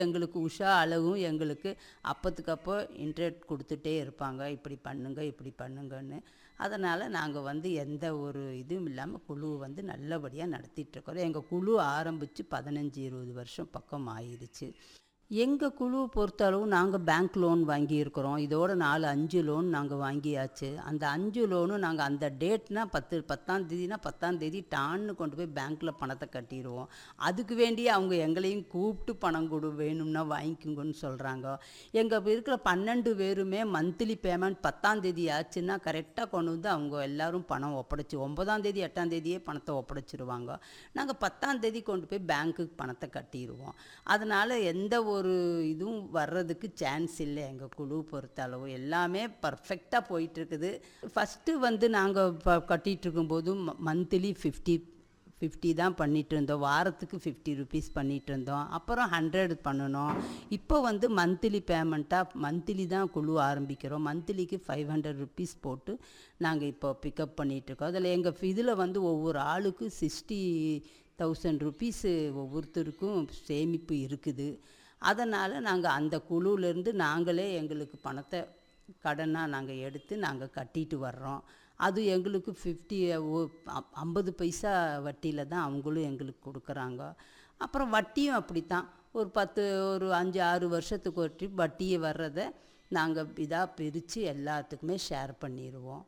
எங்களுக்கு உஷா அளவும் எங்களுக்கு அப்போத்துக்கு அப்போ இன்ட்ரெஸ்ட் கொடுத்துட்டே இருப்பாங்க இப்படி பண்ணுங்க இப்படி பண்ணுங்கன்னு அதனால் நாங்கள் வந்து எந்த ஒரு இதுவும் இல்லாமல் குழு வந்து நல்லபடியாக நடத்திட்டுருக்கோம் எங்கள் குழு ஆரம்பித்து பதினஞ்சு இருபது வருஷம் பக்கம் ஆயிடுச்சு எங்கள் குழு பொறுத்தளவு நாங்கள் பேங்க் லோன் வாங்கியிருக்கிறோம் இதோட நாலு அஞ்சு லோன் நாங்கள் வாங்கியாச்சு அந்த அஞ்சு லோனும் நாங்கள் அந்த டேட்னா பத்து பத்தாம் தேதினா பத்தாம் தேதி டான்னு கொண்டு போய் பேங்க்கில் பணத்தை கட்டிடுவோம் அதுக்கு வேண்டியே அவங்க எங்களையும் கூப்பிட்டு பணம் கொடு வேணும்னா வாங்கிக்கோங்கன்னு சொல்கிறாங்க எங்கள் இருக்கிற பன்னெண்டு பேருமே மந்த்லி பேமெண்ட் பத்தாம் தேதி ஆச்சுன்னா கரெக்டாக கொண்டு வந்து அவங்க எல்லாரும் பணம் ஒப்படைச்சி ஒன்பதாம் தேதி எட்டாம் தேதியே பணத்தை ஒப்படைச்சிருவாங்க நாங்கள் பத்தாம் தேதி கொண்டு போய் பேங்க்குக்கு பணத்தை கட்டிடுவோம் அதனால் எந்த ஒரு இதுவும் வர்றதுக்கு சான்ஸ் இல்லை எங்கள் குழு பொறுத்தளவு எல்லாமே பர்ஃபெக்டாக போயிட்டுருக்குது ஃபஸ்ட்டு வந்து நாங்கள் இப்போ கட்டிகிட்டு இருக்கும்போது மந்த்லி ஃபிஃப்டி ஃபிஃப்டி தான் பண்ணிகிட்டு இருந்தோம் வாரத்துக்கு ஃபிஃப்டி ருபீஸ் பண்ணிகிட்டு இருந்தோம் அப்புறம் ஹண்ட்ரட் பண்ணணும் இப்போ வந்து மந்த்லி பேமெண்ட்டாக மந்த்லி தான் குழு ஆரம்பிக்கிறோம் மந்த்லிக்கு ஃபைவ் ஹண்ட்ரட் ருபீஸ் போட்டு நாங்கள் இப்போ பிக்கப் பண்ணிகிட்ருக்கோம் அதில் எங்கள் இதில் வந்து ஒவ்வொரு ஆளுக்கு சிக்ஸ்டி தௌசண்ட் ருபீஸு ஒவ்வொருத்தருக்கும் சேமிப்பு இருக்குது அதனால் நாங்கள் அந்த குழுவிலேருந்து நாங்களே எங்களுக்கு பணத்தை கடனாக நாங்கள் எடுத்து நாங்கள் கட்டிட்டு வர்றோம் அது எங்களுக்கு ஃபிஃப்டி ஐம்பது பைசா வட்டியில் தான் அவங்களும் எங்களுக்கு கொடுக்குறாங்க அப்புறம் வட்டியும் அப்படித்தான் ஒரு பத்து ஒரு அஞ்சு ஆறு வருஷத்துக்கு ஒரு ட்ரிப் வட்டியை வர்றதை நாங்கள் இதாக பிரித்து எல்லாத்துக்குமே ஷேர் பண்ணிடுவோம்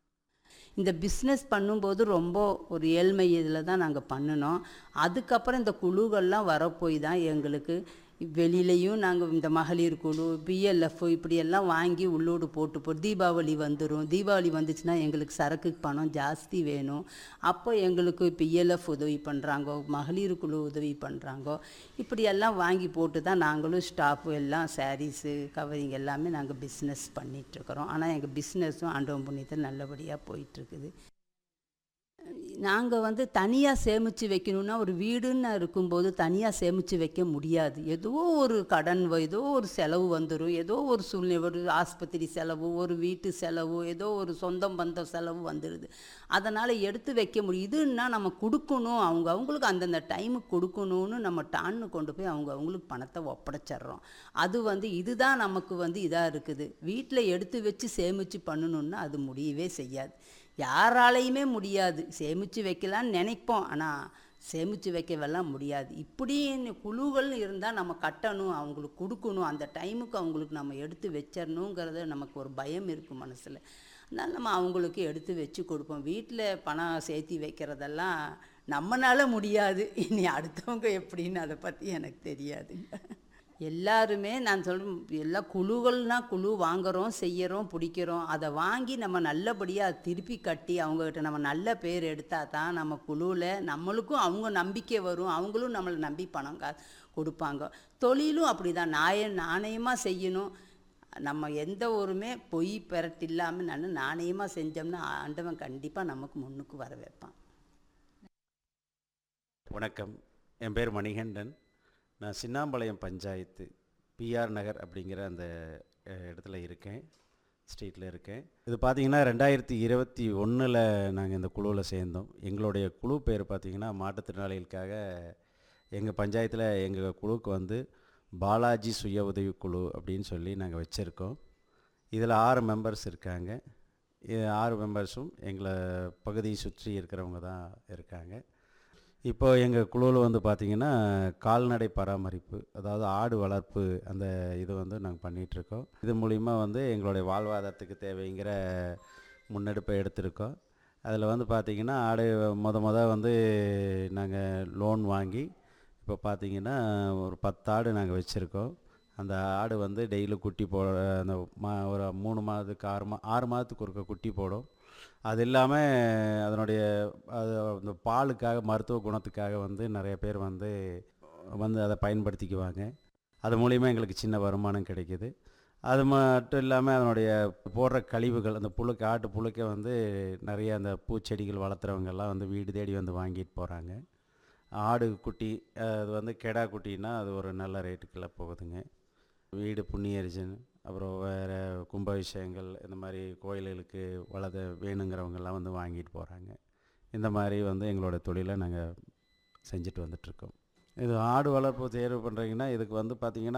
இந்த பிஸ்னஸ் பண்ணும்போது ரொம்ப ஒரு ஏழ்மை இதில் தான் நாங்கள் பண்ணினோம் அதுக்கப்புறம் இந்த குழுக்கள்லாம் வரப்போய் தான் எங்களுக்கு வெளியிலையும் நாங்கள் இந்த மகளிர் குழு பிஎல்எஃப் இப்படியெல்லாம் வாங்கி உள்ளோடு போட்டு போ தீபாவளி வந்துடும் தீபாவளி வந்துச்சுன்னா எங்களுக்கு சரக்குக்கு பணம் ஜாஸ்தி வேணும் அப்போ எங்களுக்கு பிஎல்எஃப் உதவி பண்ணுறாங்கோ மகளிர் குழு உதவி பண்ணுறாங்கோ இப்படியெல்லாம் வாங்கி போட்டு தான் நாங்களும் ஸ்டாஃபு எல்லாம் சாரீஸு கவரிங் எல்லாமே நாங்கள் பிஸ்னஸ் பண்ணிகிட்ருக்குறோம் ஆனால் எங்கள் பிஸ்னஸும் ஆண்டவன் புண்ணியத்தில் நல்லபடியாக போயிட்டுருக்குது நாங்கள் வந்து தனியாக சேமித்து வைக்கணுன்னா ஒரு வீடுன்னு இருக்கும்போது தனியாக சேமித்து வைக்க முடியாது ஏதோ ஒரு கடன் ஏதோ ஒரு செலவு வந்துடும் ஏதோ ஒரு சூழ்நிலை ஒரு ஆஸ்பத்திரி செலவு ஒரு வீட்டு செலவு ஏதோ ஒரு சொந்தம் பந்த செலவு வந்துடுது அதனால் எடுத்து வைக்க முடியும் இதுன்னா நம்ம கொடுக்கணும் அவங்க அவங்களுக்கு அந்தந்த டைமுக்கு கொடுக்கணும்னு நம்ம டான்னு கொண்டு போய் அவங்க அவங்களுக்கு பணத்தை ஒப்படைச்சிட்றோம் அது வந்து இதுதான் நமக்கு வந்து இதாக இருக்குது வீட்டில் எடுத்து வச்சு சேமித்து பண்ணணுன்னா அது முடியவே செய்யாது யாராலையுமே முடியாது சேமித்து வைக்கலான்னு நினைப்போம் ஆனால் சேமித்து வைக்கவெல்லாம் முடியாது இப்படின்னு குழுகள் இருந்தால் நம்ம கட்டணும் அவங்களுக்கு கொடுக்கணும் அந்த டைமுக்கு அவங்களுக்கு நம்ம எடுத்து வச்சிடணுங்கிறத நமக்கு ஒரு பயம் இருக்கும் மனசில் அதனால் நம்ம அவங்களுக்கு எடுத்து வச்சு கொடுப்போம் வீட்டில் பணம் சேர்த்தி வைக்கிறதெல்லாம் நம்மளால முடியாது இனி அடுத்தவங்க எப்படின்னு அதை பற்றி எனக்கு தெரியாதுங்க எல்லாருமே நான் சொல்கிறேன் எல்லா குழுக்கள்னால் குழு வாங்குகிறோம் செய்கிறோம் பிடிக்கிறோம் அதை வாங்கி நம்ம நல்லபடியாக திருப்பி கட்டி அவங்கக்கிட்ட நம்ம நல்ல பேர் எடுத்தால் தான் நம்ம குழுவில் நம்மளுக்கும் அவங்க நம்பிக்கை வரும் அவங்களும் நம்மளை நம்பி பணம் கா கொடுப்பாங்க தொழிலும் அப்படி தான் நாய நாணயமாக செய்யணும் நம்ம எந்த ஒருமே பொய் பெரட்டு இல்லாமல் நான் நாணயமாக செஞ்சோம்னா ஆண்டவன் கண்டிப்பாக நமக்கு முன்னுக்கு வர வைப்பான் வணக்கம் என் பேர் மணிகண்டன் நான் சின்னாம்பாளையம் பஞ்சாயத்து பிஆர் நகர் அப்படிங்கிற அந்த அஹ், இடத்துல இருக்கேன் ஸ்ட்ரீட்டில் இருக்கேன் இது பார்த்தீங்கன்னா ரெண்டாயிரத்தி இருபத்தி ஒன்றில் நாங்கள் இந்த குழுவில் சேர்ந்தோம் எங்களுடைய குழு பேர் பார்த்தீங்கன்னா மாற்றுத்திறனாளிகளுக்காக எங்கள் பஞ்சாயத்தில் எங்கள் குழுவுக்கு வந்து பாலாஜி சுய உதவி குழு அப்படின்னு சொல்லி நாங்கள் வச்சுருக்கோம் இதில் ஆறு மெம்பர்ஸ் இருக்காங்க இது ஆறு மெம்பர்ஸும் எங்களை பகுதியை சுற்றி இருக்கிறவங்க தான் இருக்காங்க இப்போ எங்கள் குழுவில் வந்து பார்த்திங்கன்னா கால்நடை பராமரிப்பு அதாவது ஆடு வளர்ப்பு அந்த இது வந்து நாங்கள் பண்ணிகிட்ருக்கோம் இது மூலிமா வந்து எங்களுடைய வாழ்வாதாரத்துக்கு தேவைங்கிற முன்னெடுப்பை எடுத்திருக்கோம் அதில் வந்து பார்த்திங்கன்னா ஆடு முத முத வந்து நாங்கள் லோன் வாங்கி இப்போ பார்த்திங்கன்னா ஒரு பத்து ஆடு நாங்கள் வச்சுருக்கோம் அந்த ஆடு வந்து டெய்லி குட்டி போ அந்த மா ஒரு மூணு மாதத்துக்கு ஆறு மா ஆறு மாதத்துக்கு ஒருக்க குட்டி போடும் அது இல்லாமல் அதனுடைய அது அந்த பாலுக்காக மருத்துவ குணத்துக்காக வந்து நிறைய பேர் வந்து வந்து அதை பயன்படுத்திக்குவாங்க அது மூலிமா எங்களுக்கு சின்ன வருமானம் கிடைக்குது அது மட்டும் இல்லாமல் அதனுடைய போடுற கழிவுகள் அந்த புழுக்க ஆட்டு புழுக்க வந்து நிறைய அந்த பூச்செடிகள் வளர்த்துறவங்கெல்லாம் வந்து வீடு தேடி வந்து வாங்கிட்டு போகிறாங்க ஆடு குட்டி அது வந்து கெடா குட்டின்னா அது ஒரு நல்ல ரேட்டுக்கெல்லாம் போகுதுங்க வீடு புண்ணியரிஜன் அப்புறம் வேறு கும்பாபிஷேகங்கள் இந்த மாதிரி கோயில்களுக்கு வளத வேணுங்கிறவங்கெல்லாம் வந்து வாங்கிட்டு போகிறாங்க இந்த மாதிரி வந்து எங்களோட தொழிலை நாங்கள் செஞ்சுட்டு வந்துட்ருக்கோம் இது ஆடு வளர்ப்பு தேர்வு பண்ணுறீங்கன்னா இதுக்கு வந்து பார்த்தீங்கன்னா